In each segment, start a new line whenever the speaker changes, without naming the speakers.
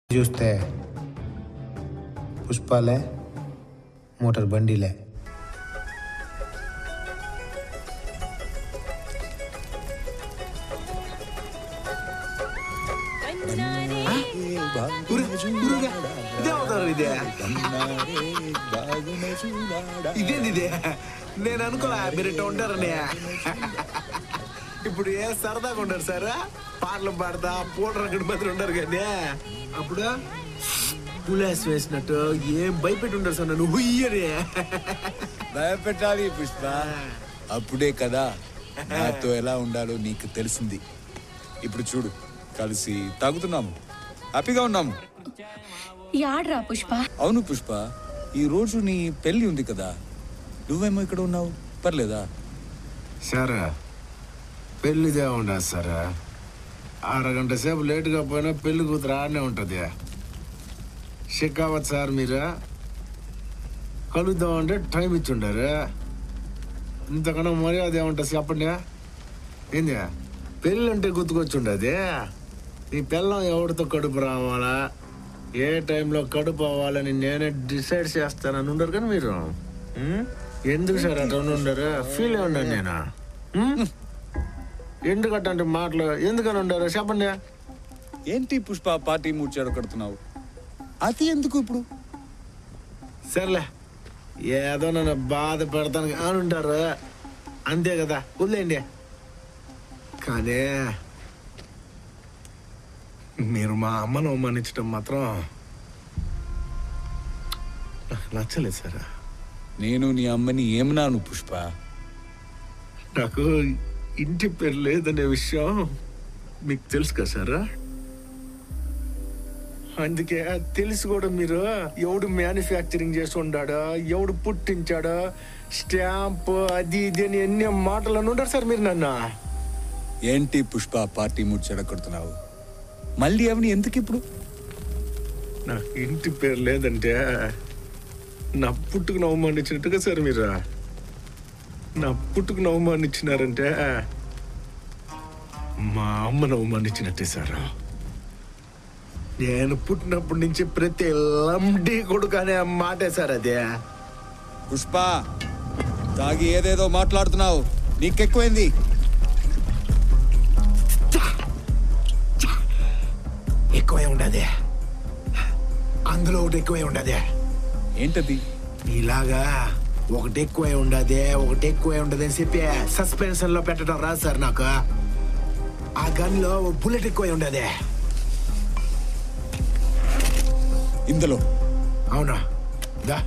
చూస్తే పుష్పాలే మోటార్ బండిలే ఇదే అవుతారు ఇదే ఇదేంది ఇదే నేను అనుకోలే మీరు ఇట్లా ఉంటారని ఇప్పుడు ఏ సరదాగా ఉండరు సార్ పాటలు పాడతా పూట రకడి మధ్య ఉండరు కానీ అప్పుడు పులేస్ వేసినట్టు ఏం భయపెట్టి ఉండరు సార్ నన్ను హుయ్యని
భయపెట్టాలి పుష్ప అప్పుడే కదా నాతో ఎలా ఉండాలో నీకు తెలిసింది ఇప్పుడు చూడు కలిసి తాగుతున్నాము హ్యాపీగా ఉన్నాము
యాడ్రా పుష్ప
అవును పుష్ప ఈ రోజు నీ పెళ్లి ఉంది కదా నువ్వేమో ఇక్కడ ఉన్నావు పర్లేదా
సార్ పెళ్లిదే ఉండదు సార్ అరగంట సేపు లేటుగా పోయినా పెళ్లి కూతురు ఆడనే ఉంటుంది షికావత్ సార్ మీరు కలుద్దాం అంటే టైం ఇచ్చి ఉండారు ఇంతకన్నా మర్యాద ఏముంటుంది చెప్పండి ఏంది పెళ్ళి అంటే గుర్తుకొచ్చి ఉండదు నీ పిల్లం ఎవరితో కడుపు రావాలా ఏ టైంలో కడుపు అవ్వాలని నేనే డిసైడ్ చేస్తానని ఉండరు కానీ మీరు ఉం? ఎందుకు సార్ అట్లా ఉండరు ఫీల్ అయి ఉన్నాను నేను ఉం? ఎందుకు అట్లాంటి మాటలు ఎందుకని ఉండరు చెప్పండి
ఏంటి పుష్ప పార్టీ మూడ్ చెడగొడుతున్నావు అది ఎందుకు ఇప్పుడు
సర్లే ఏదో నన్ను బాధ పెడతాను అని ఉంటారు అంతే కదా వదిలేండి కానీ మీరు మా అమ్మను అవమానించడం మాత్రం నాకు నచ్చలేదు సార్
నేను నీ అమ్మని ఏమన్నాను పుష్ప
నాకు ఇంటి పేరు లేదనే విషయం మీకు తెలుసు కదా సార్ అందుకే తెలిసి కూడా మీరు ఎవడు మ్యానుఫ్యాక్చరింగ్ చేసి ఉండాడో ఎవడు పుట్టించాడో స్టాంప్ అది ఇది అని ఎన్ని మాటలు అని ఉంటారు సార్ మీరు నన్ను
ఏంటి పుష్ప పార్టీ మూడ్ చెడగొడుతున్నావు మళ్ళీ అవని ఎందుకు ఇప్పుడు
నాకు ఇంటి పేరు లేదంటే నా పుట్టుకు అవమానించినట్టుగా సార్ మీరు నా పుట్టుకు అవమానించినారంటే మా అమ్మను అవమానించినట్టే సార్ నేను పుట్టినప్పటి నుంచి ప్రతి లండి కొడుకు అనే మాటే సార్ అదే
పుష్ప తాగి ఏదేదో మాట్లాడుతున్నావు నీకెక్కువైంది
ఎక్కువే ఉండదే అందులో ఒకటి ఎక్కువే ఉండదే
ఏంటది
ఇలాగా ఒకటి ఎక్కువే ఉండదే ఒకటి ఎక్కువే ఉండదు అని చెప్పి సస్పెన్షన్ లో పెట్టడం రాదు సార్ నాకు ఆ గన్ లో బుల్లెట్ ఎక్కువే ఉండదే
ఇందులో
అవునా దా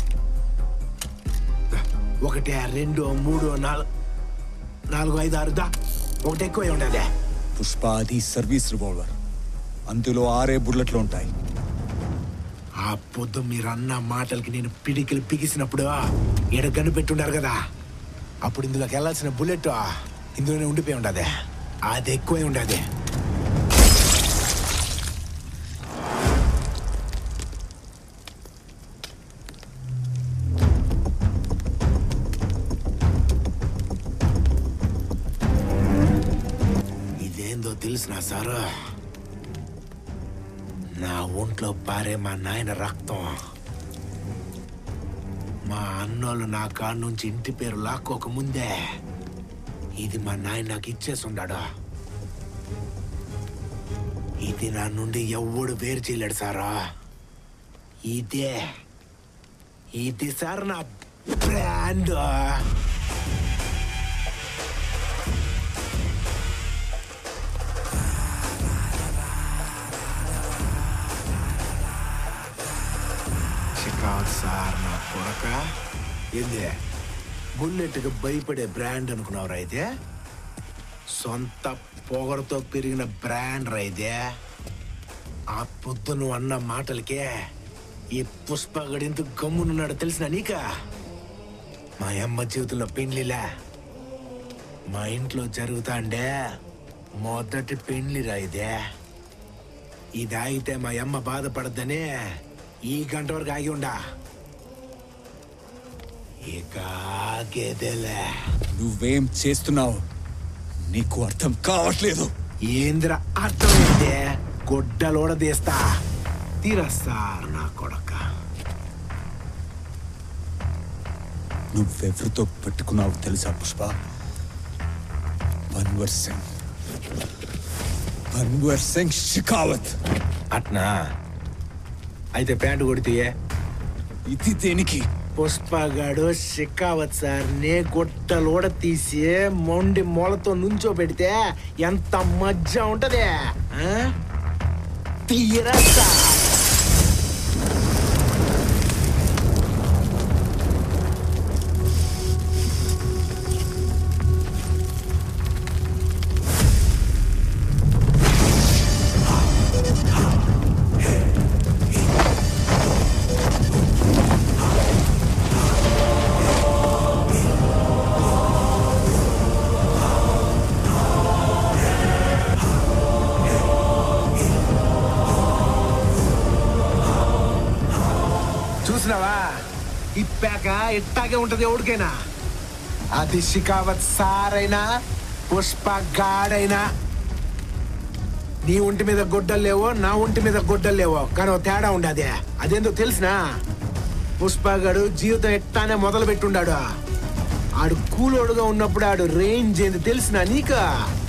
దా. ఒకటి రెండు మూడు నాలుగు నాలుగు ఐదు ఆరు దా ఒకటి ఎక్కువే ఉండదే
పుష్ప అది సర్వీస్ రివాల్వర్ అందులో ఆరే బుల్లెట్లు ఉంటాయి
ఆ పొద్దు మీరు అన్న మాటలకి నేను పిడికిలు పిగిసినప్పుడు ఈడ గన్ను పెట్టుండారు కదా అప్పుడు ఇందులోకి వెళ్ళాల్సిన బుల్లెట్ ఇందులోనే ఉండిపోయి ఉండదే అది ఎక్కువే ఉండదే ఇదేందో తెలిసిన సారు నా ఒంట్లో పారే మా నాయన రక్తం మా అన్నోళ్ళు నా కాడ నుంచి ఇంటి పేరు లాక్కోక ముందే ఇది మా నాయన నాకు ఇచ్చేసి ఉండాడు ఇది నా నుండి ఎవడు వేరు చేయలేడు సారా ఇదే ఇది సార్ నా బ్రాండ్ షికావత్ సార్ నా కొడక ఏంది బుల్లెట్కి భయపడే బ్రాండ్ అనుకున్నావు అయితే సొంత పొగరుతో పెరిగిన బ్రాండ్ రైతే ఆ పొద్దు నువ్వు అన్న మాటలకే ఈ పుష్పగడింత గమ్మునున్నాడు తెలిసిన నీక మా అమ్మ జీవితంలో పెండ్లిలా మా ఇంట్లో జరుగుతాండే మొదటి పెండ్లి రాయిదే ఇది ఆగితే మా అమ్మ బాధపడద్దని ఈ గంట వరకు ఆగి ఉండా ఇక ఆగేదేలే
నువ్వేం చేస్తున్నావు నీకు అర్థం కావట్లేదు
ఏంద్ర అర్థమైందే గొడ్డలోడ తీస్తా తీరా సార్ నా కొడక
నువ్వెవరితో పెట్టుకున్నావు తెలుసా పుష్ప పన్వర్ సింగ్ పన్వర్ సింగ్ షికావత్
అట్నా అయితే ప్యాంటు కొడితే
ఇది దేనికి
పుష్పగాడు షికావత్ సార్ నే గొట్టలోడ తీసి మొండి మొలతో నుంచో పెడితే ఎంత మజ్జా ఉంటది ఆ? తీరా సార్ చూసినావా ఇప్పాక ఇట్టాగే ఉంటది ఎవరికైనా అది షికావత్ సారైనా పుష్ప గాడైనా నీ ఒంటి మీద గొడ్డలు లేవో నా ఒంటి మీద గొడ్డలు లేవో కానీ ఓ తేడా ఉండదే అదేందో తెలిసినా పుష్పగాడు జీవితం ఎట్టానే మొదలు పెట్టుండాడు ఆడు కూలోడుగా ఉన్నప్పుడు ఆడు రేంజ్ ఏంది తెలిసినా నీకా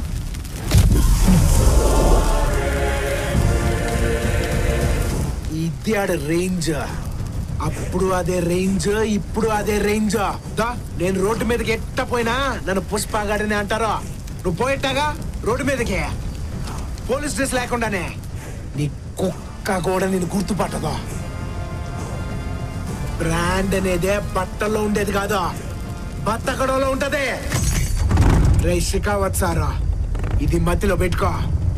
ఇది ఆడ రేంజ్ అప్పుడు అదే రేంజ్ ఇప్పుడు అదే రేంజ్ దా నేను రోడ్డు మీదకి ఎట్ట పోయినా నన్ను పుష్పగాడని అంటారు నువ్వు పోయేట్టాగా రోడ్డు మీదకి పోలీస్ డ్రెస్ లేకుండానే నీ కుక్క కూడా నేను గుర్తుపట్టదు బ్రాండ్ అనేదే బట్టల్లో ఉండేది కాదు బత్తకడంలో ఉంటది రే షికావత్ సారా ఇది మధ్యలో పెట్టుకో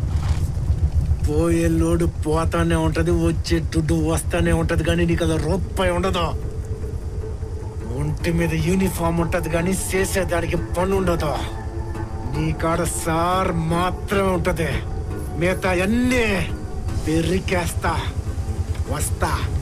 పోయే లోడు పోతానే ఉంటది వచ్చే దుడ్డు వస్తానే ఉంటది కానీ నీకు అది రూపాయి ఉండదు ఒంటి మీద యూనిఫామ్ ఉంటది కానీ చేసేదానికి పని ఉండదు నీ కాడ సార్ మాత్రమే ఉంటది మిగతా అన్నీ పెరికేస్తా వస్తా